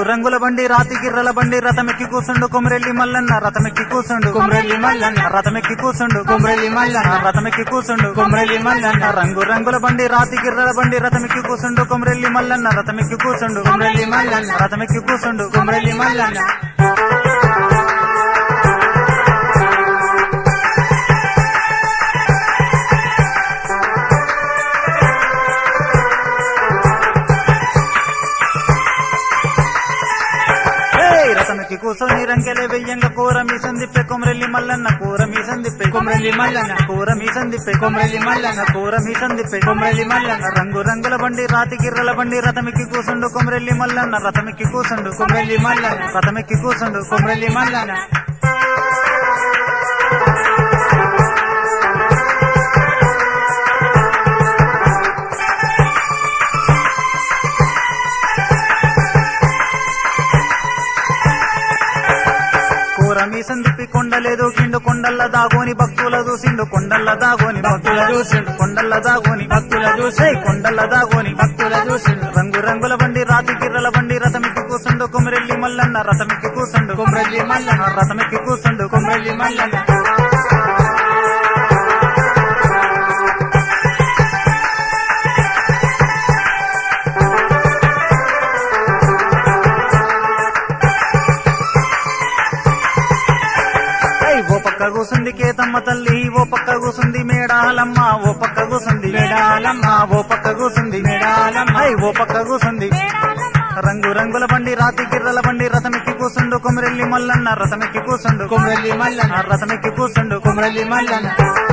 రంగుల బండి రాతి గిర్రల బండి రథమెక్కి కూసుండు కొమరెల్లి మల్లన్న రథమెక్కి కూసుండు కొమరెల్లి మల్లన్న రథమెక్కి కూసుండు కొమరెల్లి మల్లన్న రథమెక్కి కూసుండు కొమరెల్లి మల్లన్న రంగు రంగుల బండి రాతి గిర్రల బండి రథమెక్కి కూసుండు కొమరెల్లి మల్లన్న రథమెక్కి కూసుండు కొమరెల్లి మల్లన్న రథమెక్కి కూసుండు కొమరెల్లి మల్లన్న ఏయ్ రథమెక్కి కూసోని రంకెలే వెయ్యంగ కూర మీ సందిప్పే కొమరెల్లి మల్లన్న కూర మీ సందిప్పే కొమరెల్లి మల్లన్న కూర మీ సందిప్పే కొమరెల్లి మల్లన్న కూర మీ సందిప్పే కొమరెల్లి మల్లన్న రంగు రంగుల బండి రాతి గిర్రల బండి రథమెక్కి కూసుండు కొమరెల్లి మల్లన్న రథమెక్కి కూసుండు కొమరెల్లి మల్లన్న రథమెక్కి కూసుండు కొమరెల్లి మల్లన్న కూర మీ సందిప్పి కొండలేదు కిండు కొండల్ల దాగోని భక్తుల చూసిండు కొండల్ల దాగోని భక్తుల చూసిండు కొండల్ల దాగోని భక్తుల చూసే కొండల్ల దాగోని భక్తుల చూసిండు రంగు రంగుల బండి రాతి గిర్రల బండి రథమికి కూసుండు కొమరెల్లి మల్లన్న రథమికి కూసుండు కొమరెల్లి మల్లన్న రథమికి కూసుండు కొమరెల్లి మల్లన్న ఏయ్, ఓ పక్క కూసుంది కేతమ్మ తల్లి ఓ పక్క కూసుంది మేడాలమ్మ ఓ పక్క కూసుంది మేడాలమ్మ. ఓ పక్క కూసుంది మేడాలమ్మ. ఏయ్, ఓ పక్క కూసుంది రంగు రంగుల బండి రాతి గిర్రల బండి రథమెక్కి కూసుండు కొమరెల్లి మల్లన్న రథమెక్కి కూసుండు కొమరెల్లి మల్లన్న రథమెక్కి కూసుండు కొమరెల్లి మల్లన్న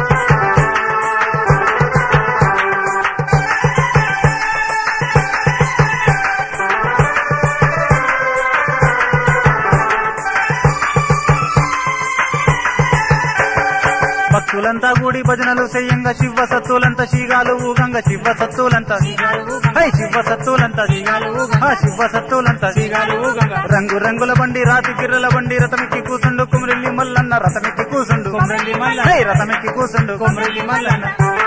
భక్తులంతా కూడి భజనలు చెయ్యంగా శివ సత్తులంతా శీగాలు ఊగంగా శివ సత్తులంతా హై శివ సత్తులంతా ఆ, శివ సత్తులంతా సిగాలు ఊగంగా రంగు రంగుల బండి రాతి గిర్రల బండి రథమెక్కి కూసుండు కుమరెల్లి మల్లన్న రథమెక్కి కూసుండు కొమరెల్లి మల్లన్న. హై, రథమెక్కి కూసుండు కొమరెల్లి మల్లన్న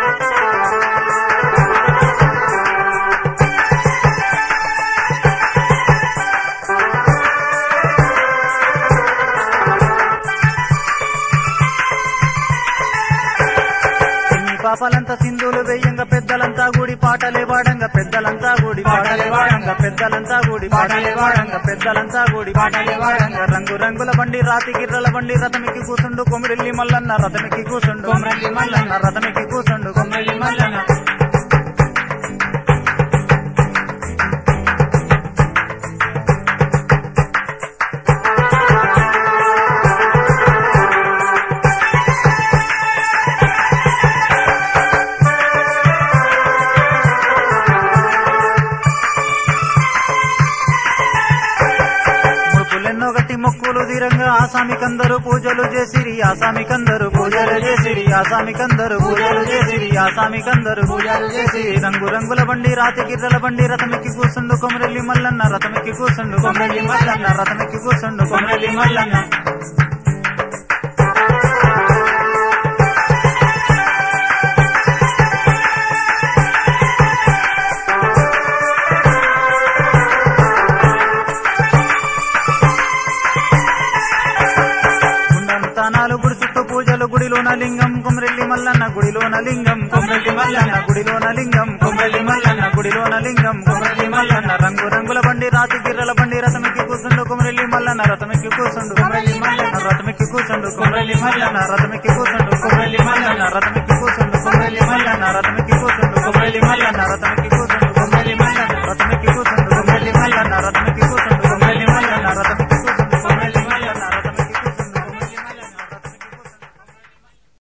ఎన్ని పాపాలంతా సింధులు వేయంగా పెద్దలంతా కూడి పాటలే వాడంగా పెద్దలంతా కూడి పాటలే వాడంగా. పెద్దలంతా కూడి పాటలే వాడంగా. పెద్దలంతా కూడి పాటలే వాడంగా. రంగు రంగుల బండి రాతి గిర్రల బండి రథమికి కూసుండు కొమిరెల్లి మల్లన్న రథమికి కూసుండు కొమరెల్లి మల్లన్న. రథమికి కూసుండు కొమరెల్లి మల్లన్న ముడుపులెన్నో గట్టి మొక్కులు తీరంగా ఆసామికందరూ పూజలు చేసిరి ఆసామికందరూ పూజలు చేసిరి ఆసామికందరూ పూజలు చేసిరి ఆసామికందరూ పూజలు చేసిరి రంగు రంగుల బండి రాతి గిర్రల బండి రథమెక్కి కూసుండు కొమరెల్లి మల్లన్న రథమెక్కి కూసుండు కొమరెల్లి మల్లన్న రథమెక్కి కూసుండు కొమరెల్లి మల్లన్న గుండంతానాలు గుడి చుట్టూ పూజలు గుడిలోన లింగం కొమరెల్లి మల్లన్న గుడిలోన లింగం కొమరెల్లి మల్లన్న గుడిలోన లింగం కొమరెల్లి మల్లన్న గుడిలోన లింగం కొమరెల్లి మల్లన్న రంగు రంగుల బండి రాతి గిర్రల బండి రథమెక్కి కూసుండు కొమరెల్లి మల్లన్న రథమెక్కి కూసుండు కొమరెల్లి మల్లన్న రథమెక్కి కూసుండు కొమరెల్లి మల్లన్న రథమెక్కి కూసుండు కొమరెల్లి మల్లన్న రథమెక్కి కూసుండు కొమరెల్లి మల్లన్న రథమెక్కి కూసుండు కొమరెల్లి మల్లన్న రథమెక్కి